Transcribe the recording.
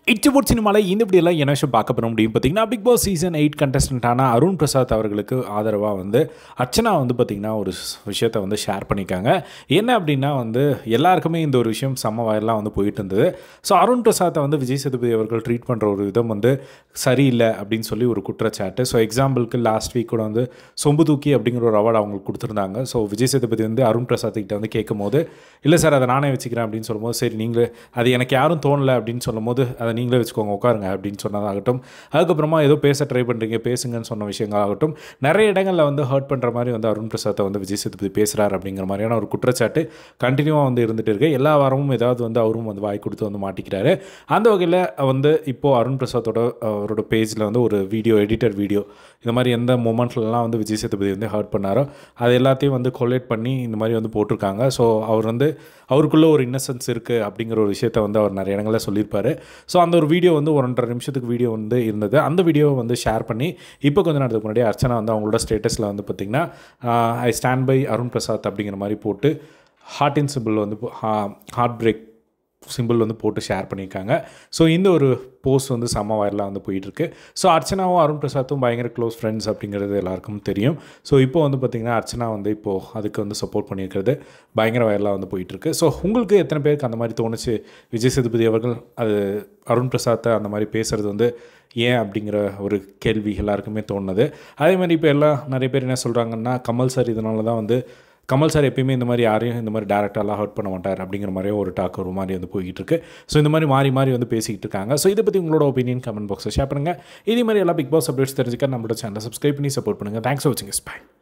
இச்சபோட் சினிமாவில் இந்த இப்படியெல்லாம் என்ன விஷயம் பார்க்க போகிற முடியும் பார்த்தீங்கன்னா பிக் பாஸ் சீசன் எயிட் கண்டஸ்டண்ட்டான அருண் பிரசாத் அவர்களுக்கு ஆதரவாக வந்து அர்ச்சனா வந்து பார்த்திங்கன்னா ஒரு விஷயத்தை வந்து ஷேர் பண்ணியிருக்காங்க என்ன அப்படின்னா வந்து எல்லாருக்குமே இந்த ஒரு விஷயம் செம்ம வயலாம் வந்து போயிட்டு இருந்தது ஸோ அருண் பிரசாத்தை வந்து விஜய் சேதுபதி அவர்கள் ட்ரீட் பண்ணுற ஒரு விதம் வந்து சரியில்லை அப்படின்னு சொல்லி ஒரு குற்றச்சாட்டு ஸோ எக்ஸாம்பிளுக்கு லாஸ்ட் வீக் கூட வந்து சொம்பு தூக்கி அப்படிங்கிற ஒரு அவார்டு அவங்களுக்கு கொடுத்துருந்தாங்க ஸோ விஜய் சேதுபதி வந்து அருண் பிரசாத் கிட்ட வந்து கேட்கும்போது இல்லை சார் அதை நானே வச்சுக்கிறேன் அப்படின்னு சொல்லும்போது சரி நீங்களே அது எனக்கு யாரும் தோணலை அப்படின்னு சொல்லும்போது அதை நீங்களே வச்சுக்கோங்க உட்காருங்க அப்படின்னு சொன்னதாகட்டும் அதுக்கப்புறமா ஏதோ பேச ட்ரை பண்ணுறீங்க பேசுங்கன்னு சொன்ன விஷயங்களாகட்டும் நிறைய இடங்களில் வந்து ஹர்ட் பண்ணுற மாதிரி வந்து அருண் பிரசாத்தை வந்து விஜய் சேதுபதி பேசுகிறார் அப்படிங்கிற மாதிரியான ஒரு குற்றச்சாட்டு கண்டினியூவாக வந்து இருந்துகிட்டு இருக்கு எல்லா வாரமும் ஏதாவது வந்து அவரும் வந்து வாய் கொடுத்து வந்து மாட்டிக்கிறாரு அந்த வகையில் வந்து இப்போது அருண் பிரசாத்தோட அவரோட பேஜில் வந்து ஒரு வீடியோ எடிட்டர் வீடியோ இந்த மாதிரி எந்த மூமெண்ட்லலாம் வந்து விஜய் சேதுபதி வந்து ஹர்ட் பண்ணாரோ அது எல்லாத்தையும் வந்து கொலேட் பண்ணி இந்த மாதிரி வந்து போட்டிருக்காங்க ஸோ அவர் வந்து அவருக்குள்ளே ஒரு இன்னசென்ஸ் இருக்குது அப்படிங்கிற ஒரு விஷயத்த வந்து அவர் நிறைய இடங்களில் சொல்லியிருப்பார் ஸோ அந்த ஒரு வீடியோ வந்து ஒரு ஒன்றரை நிமிஷத்துக்கு வீடியோ வந்து இருந்தது அந்த வீடியோவை வந்து ஷேர் பண்ணி இப்போ கொஞ்ச நேரத்துக்கு முன்னாடி அர்ச்சனா வந்து அவங்களோட ஸ்டேட்டஸில் வந்து பார்த்திங்கன்னா I stand by Arun Prasad அப்படிங்கிற மாதிரி போட்டு ஹார்ட் இன் சிம்பிள் வந்து ஹார்ட் பிரேக் சிம்பிள் வந்து போட்டு ஷேர் பண்ணியிருக்காங்க ஸோ இந்த ஒரு போஸ்ட் வந்து செம்ம வயலாக வந்து போயிட்டுருக்கு ஸோ அர்ச்சனாவும் அருண் பிரசாத்தும் பயங்கர க்ளோஸ் ஃப்ரெண்ட்ஸ் அப்படிங்கிறது எல்லாருக்கும் தெரியும் ஸோ இப்போ வந்து பார்த்திங்கன்னா அர்ச்சனா வந்து இப்போது அதுக்கு வந்து சப்போர்ட் பண்ணியிருக்கிறது பயங்கர வயலாக வந்து போயிட்டுருக்கு ஸோ உங்களுக்கு எத்தனை பேருக்கு அந்த மாதிரி தோணுச்சு விஜய் சேதுபதி அவர்கள் அது அருண் பிரசாத்தை அந்த மாதிரி பேசுகிறது வந்து ஏன் அப்படிங்கிற ஒரு கேள்வி எல்லாருக்குமே தோணுது அதே மாதிரி இப்போ எல்லாம் நிறைய பேர் என்ன சொல்கிறாங்கன்னா கமல் சார் இதனால தான் வந்து கமல் சார் எப்பயுமே இந்த மாதிரி யாரையும் இந்த மாதிரி டேரக்டாலாம் ஹர்ட் பண்ண மாட்டார் அப்படிங்கிற மாதிரியே ஒரு டாக் ஒரு மாதிரி வந்து போய்கிட்டு இருக்கு ஸோ இந்த மாதிரி மாறி மாறி வந்து பேசிக்கிட்டு இருக்காங்க ஸோ இதை பற்றி உங்களோட ஒப்பீனியன் கமெண்ட் பாக்ஸில் ஷேர் பண்ணுங்கள் இதே மாதிரி எல்லா பிக் பாஸ் அப்டேட்ஸ் தெரிஞ்சுக்க நம்மளோட சேனலை சப்ஸ்கிரைப் பண்ணி சப்போர்ட் பண்ணுங்கள் தேங்க்ஸ் ஃபார் வாட்சிங் பை